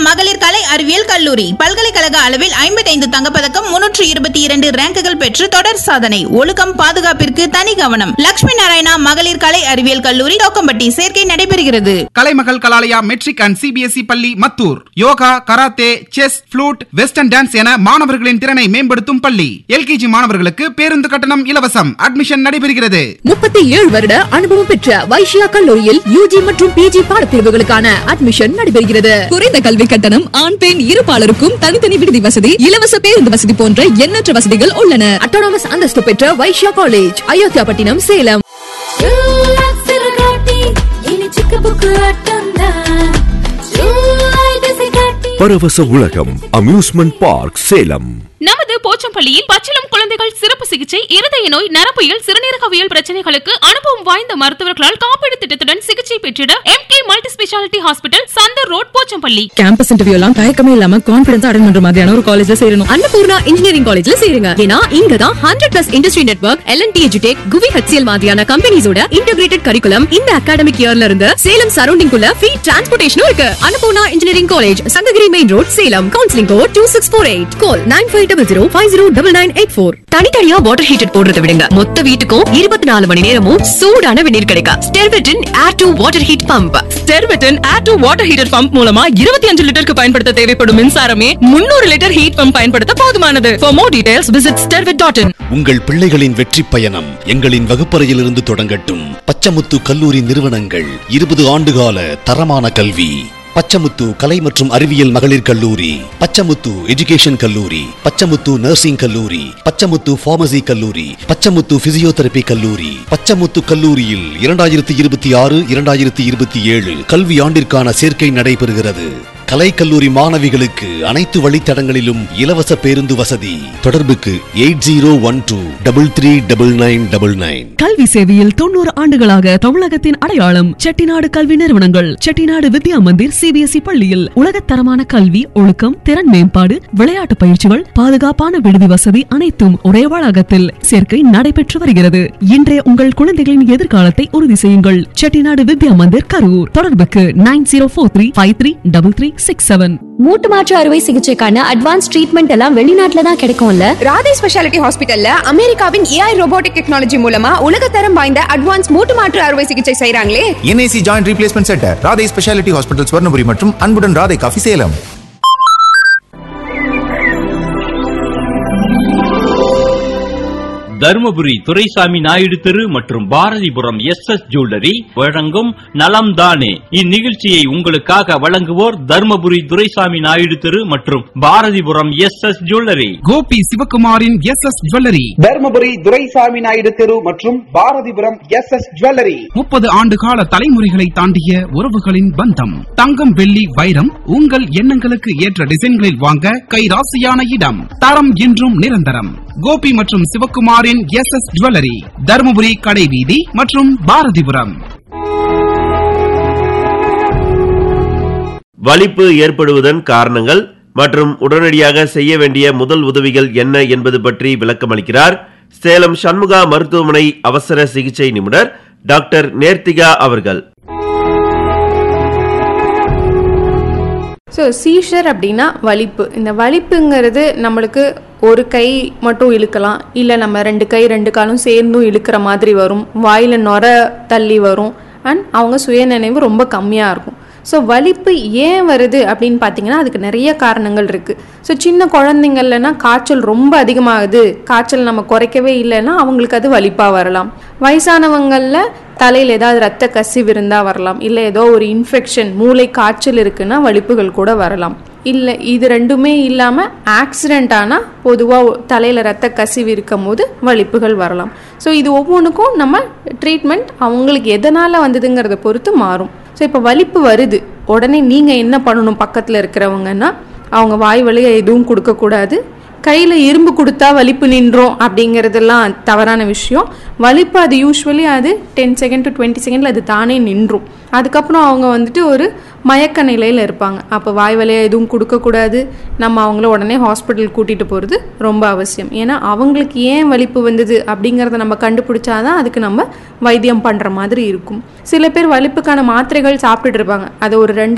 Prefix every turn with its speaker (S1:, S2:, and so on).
S1: மகளிர் கலை அறிவியல் கல்லூரி பல்கலைக்கழக அளவில் ஐம்பத்தைந்து தங்கப்பதக்கம் முன்னூற்று இருபத்தி இரண்டு ரேங்குகள் பெற்று தொடர் சாதனை ஒழுக்கம் பாதுகாப்பிற்கு தனி கவனம் லட்சுமி நாராயணா மகளிர் கலை அறிவியல் கல்லூரி தோக்கம்பட்டி சேர்க்கை நடைபெறுகிறது
S2: Kalaimagal Kalalaya matric and CBSE பள்ளி Mathur yoga karate chess flute western dance என மாணவர்களின் திறனை மேம்படுத்தும் பள்ளி எல்கேஜி மாணவர்களுக்கு பேருந்து கட்டணம் இலவசம் அட்மிஷன் நடைபெறுகிறது
S3: முப்பத்தி ஏழு வருட அனுபவம் பெற்ற வைஷ்யா கல்லூரியில் யூஜி மற்றும் பிஜி பாடப்பிரிவுகளுக்கான அட்மிஷன் நடைபெறுகிறது குறைந்த கல்வி கட்டணம் ஆண் பெண் இருபாலருக்கும் தனித்தனி விடுதி வசதி இலவச பேருந்து வசதி போன்ற எண்ணற்ற வசதிகள் உள்ளன அட்டானமஸ் அந்தஸ்து பெற்ற வைஷ்யா காலேஜ் அயோத்தியாபட்டினம் சேலம்
S4: பரவச உலகம் அம்யூஸ்மெண்ட் பார்க் சேலம்
S5: நமது போச்சம்பள்ளியில் பச்சிளம் குழந்தைகள் சிறப்பு சிகிச்சை இருதய நோய் நரம்பியல் சிறுநீரகவியல் பிரச்சனைகளுக்கு அனுபவம் வாய்ந்த மருத்துவர்களால் காப்பீடு திட்டத்துடன் சிகிச்சை பெற்றிட M K multi speciality hospital Chandar road Pochampalli
S3: campus interview எல்லாம் தயக்கமே இல்லாம கான்பிடன்ஸ் அட்டன் பண்ற மாதிரியான ஒரு காலேஜ்ல சேரணும் அன்னபூர்ணா இன்ஜினியரிங் காலேஜ்ல சேருங்க ஏன்னா இங்க தான் hundred plus industry network L N T எஜுடெக் குவி ஹெச்சிஎல் மாதிரியான கம்பெனிஸோட இன்டகிரேட்டட் கரிக்குலம் இந்த அகாடமிக் இயர்ல இருந்து சேலம் சரௌண்டிங் குள்ள ஃப்ரீ டிரான்ஸ்போர்டேஷனும் இருக்கு Annapoorna engineering college Sankagiri main road Salem counselling code two six four eight call nine five double zero five zero double nine eight four தனித்தனியா வாட்டர் ஹீட்டர் போடுறத விடுங்க மொத்த வீட்டுக்கும் இருபத்தி நாலு மணி நேரமும் சூடான வெந்நீர் கிடைக்கும் ஸ்டெர்வெட்டின் air to water heat pump ஸ்டெர்வெட்டின் air to water heater pump மூலமா இருபத்தி அஞ்சு லிட்டருக்கு பயன்படுத்த தேவைப்படும் மின்சாரமே முன்னூறு லிட்டர் ஹீட் பம்ப் பயன்படுத்த போதுமானது for more details visit Stervet dot in
S6: உங்கள் பிள்ளைகளின் வெற்றி பயணம் எங்களின் வகுப்பறையிலிருந்து தொடங்கட்டும் பச்சமுத்து கல்லூரி நிறுவனங்கள் இருபது ஆண்டுகால தரமான கல்வி பச்சமுத்து கலை மற்றும் அறிவியல் மகளிர் கல்லூரி பச்சமுத்து எஜுகேஷன் கல்லூரி பச்சமுத்து நர்சிங் கல்லூரி பச்சமுத்து பார்மசி கல்லூரி பச்சமுத்து பிசியோதெரபி கல்லூரி பச்சமுத்து கல்லூரியில் இரண்டாயிரத்தி இருபத்தி ஆறு இரண்டாயிரத்தி இருபத்தி ஏழு கல்வி ஆண்டிற்கான சேர்க்கை நடைபெறுகிறது கலைக்கல்லூரி மாணவிகளுக்கு அனைத்து வழித்தடங்களிலும் இலவச பேருந்து வசதி தொடர்புக்கு eight zero one two double three double nine double nine
S3: கல்வி சேவையில் தொண்ணூறு ஆண்டுகளாக தமிழகத்தின் அடையாளம் செட்டிநாடு கல்வி நிறுவனங்கள் செட்டிநாடு வித்யா மந்திர் சிபிஎஸ்இ பள்ளியில் உலகத்தரமான கல்வி ஒழுக்கம் திறன் மேம்பாடு விளையாட்டு பயிற்சிகள் பாதுகாப்பான விடுதி வசதி அனைத்தும் ஒரே வளாகத்தில் சேர்க்கை நடைபெற்று வருகிறது இன்றைய உங்கள் குழந்தைகளின் எதிர்காலத்தை உறுதி செய்யுங்கள் செட்டிநாடு வித்யா மந்திர் கரூர் தொடர்புக்கு nine zero four three five three double three six seven
S7: மூட்டு மாற்று அறுவை சிகிச்சைக்கான அட்வான்ஸ் ட்ரீட்மெண்ட் எல்லாம் வெளிநாட்டுல தான் கிடைக்கும்ல
S8: ராதே ஸ்பெஷாலிட்டி ஹாஸ்பிட்டல்ல அமெரிக்காவின் ஏஐ ரோபோட்டிக் டெக்னாலஜி மூலமா உலகத்தரம் வாய்ந்த அட்வான்ஸ் மூட்டு மாற்று அறுவை சிகிச்சை செய்றாங்களே
S9: NIC joint replacement centre Radhai speciality hospital Swarnapuri மற்றும் அன்புடன் ராதை காஃபி சேலம்
S10: தருமபுரி துரைசாமி நாயுடு தெரு மற்றும் பாரதிபுரம் எஸ் எஸ் ஜுவல்லரி வழங்கும் நலம் தானே இந்நிகழ்ச்சியை உங்களுக்காக வழங்குவோர் தருமபுரி துரைசாமி நாயுடு தெரு மற்றும் Bharathipuram S S jewellery
S2: Gopi சிவகுமாரின் S S jewellery
S11: Dharmapuri Duraisamy Naidu தெரு மற்றும் பாரதிபுரம் எஸ் எஸ் ஜுவல்லரி
S2: முப்பது ஆண்டு கால தலைமுறைகளை தாண்டிய உறவுகளின் பந்தம் தங்கம் வெள்ளி வைரம் உங்கள் எண்ணங்களுக்கு ஏற்ற டிசைன்களில் வாங்க கைராசியான இடம் தரம் என்றும் நிரந்தரம் கோபி மற்றும் சிவகுமாரின் எஸ் எஸ் ஜுவல்லரி தருமபுரி கடைவீதி மற்றும் பாரதிபுரம்
S12: வலிப்பு ஏற்படுவதன் காரணங்கள் மற்றும் உடனடியாக செய்ய வேண்டிய முதல் உதவிகள் என்ன என்பது பற்றி விளக்கமளிக்கிறார் சேலம் சண்முகா மருத்துவமனை அவசர சிகிச்சை நிபுணர் டாக்டர் நேர்த்திகா அவர்கள்
S13: ஸோ சீஷர் அப்படின்னா வலிப்பு இந்த வலிப்புங்கிறது நம்மளுக்கு ஒரு கை மட்டும் இழுக்கலாம் இல்லை நம்ம ரெண்டு கை ரெண்டு காலும் சேர்ந்தும் இழுக்கிற மாதிரி வரும் வாயில் நொர தள்ளி வரும் அண்ட் அவங்க சுயநினைவு ரொம்ப கம்மியாக இருக்கும் ஸோ வலிப்பு ஏன் வருது அப்படின்னு பார்த்தீங்கன்னா அதுக்கு நிறைய காரணங்கள் இருக்குது ஸோ சின்ன குழந்தைங்கள்லனா காய்ச்சல் ரொம்ப அதிகமாகுது காய்ச்சல் நம்ம குறைக்கவே இல்லைன்னா அவங்களுக்கு அது வலிப்பாக வரலாம் வயசானவங்களில் தலையில் ஏதாவது ரத்த கசிவு இருந்தால் வரலாம் இல்லை ஏதோ ஒரு இன்ஃபெக்ஷன் மூளை காய்ச்சல் இருக்குன்னா வலிப்புகள் கூட வரலாம் இல்லை இது ரெண்டுமே இல்லாமல் ஆக்சிடெண்ட் ஆனால் பொதுவாக தலையில் ரத்த கசிவு இருக்கும் போது வலிப்புகள் வரலாம் ஸோ இது ஒவ்வொன்றுக்கும் நம்ம ட்ரீட்மெண்ட் அவங்களுக்கு எதனால் வந்ததுங்கிறத பொறுத்து மாறும் ஸோ இப்போ வலிப்பு வருது உடனே நீங்கள் என்ன பண்ணணும் பக்கத்தில் இருக்கிறவங்கன்னா அவங்க வாய் வழியை எதுவும் கொடுக்கக்கூடாது கையில் இரும்பு கொடுத்தா வலிப்பு நின்றோம் அப்படிங்கிறதெல்லாம் தவறான விஷயம் வலிப்பு அது யூஸ்வலி அது டென் செகண்ட் டு டுவெண்ட்டி செகண்டில் அது தானே நின்றும் அதுக்கப்புறம் அவங்க வந்துட்டு ஒரு மயக்க நிலையில் இருப்பாங்க அப்போ வாய் வழியாக எதுவும் கொடுக்கக்கூடாது நம்ம அவங்கள உடனே ஹாஸ்பிட்டல் கூட்டிகிட்டு போகிறது ரொம்ப அவசியம் ஏன்னா அவங்களுக்கு ஏன் வலிப்பு வந்தது அப்படிங்கிறத நம்ம கண்டுபிடிச்சாதான் அதுக்கு நம்ம வைத்தியம் பண்ணுற மாதிரி இருக்கும் சில பேர் வலிப்புக்கான மாத்திரைகள் சாப்பிட்டுட்டு இருப்பாங்க அதை ஒரு ரெண்டு